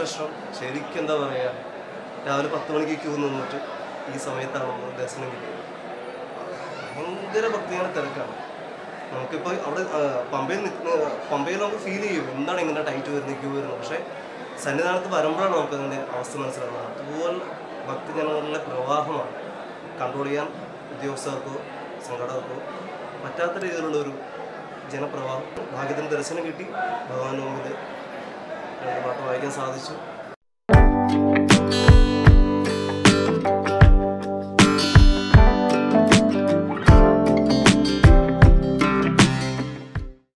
വിഷമം ശരിക്കും എന്താ പറയുക രാവിലെ പത്ത് മണിക്ക് ക്യൂ നിന്നിട്ട് ഈ സമയത്താണ് നമ്മൾ ദർശനം കിട്ടിയത് ഭയങ്കര ഭക്തിയാണ് തിരക്കാണ് നമുക്കിപ്പോൾ അവിടെ ആ, പമ്പയിൽ നിൽക്കുന്ന പമ്പയിൽ നമുക്ക് ഫീൽ ചെയ്യും എന്താണ് ഇങ്ങനെ ടൈറ്റ് വരുന്നത് ക്യൂ വരുന്നത് പക്ഷേ സന്നിധാനത്ത് വരുമ്പോഴാണ് നമുക്ക് അതിൻ്റെ അവസ്ഥ മനസ്സിലാക്കുന്നത് അതുപോലെ ഭക്തജനങ്ങളുടെ പ്രവാഹമാണ് കൺട്രോൾ ചെയ്യാൻ ഉദ്യോഗസ്ഥർക്കോ സംഘടകർക്കോ പറ്റാത്ത രീതിയിലുള്ള ഒരു ജനപ്രവാഹം ഭാഗ്യത്തിന് ദർശനം കിട്ടി ഭഗവാന്റെ മുമ്പിൽ രണ്ട് പാട്ട് വായിക്കാൻ സാധിച്ചു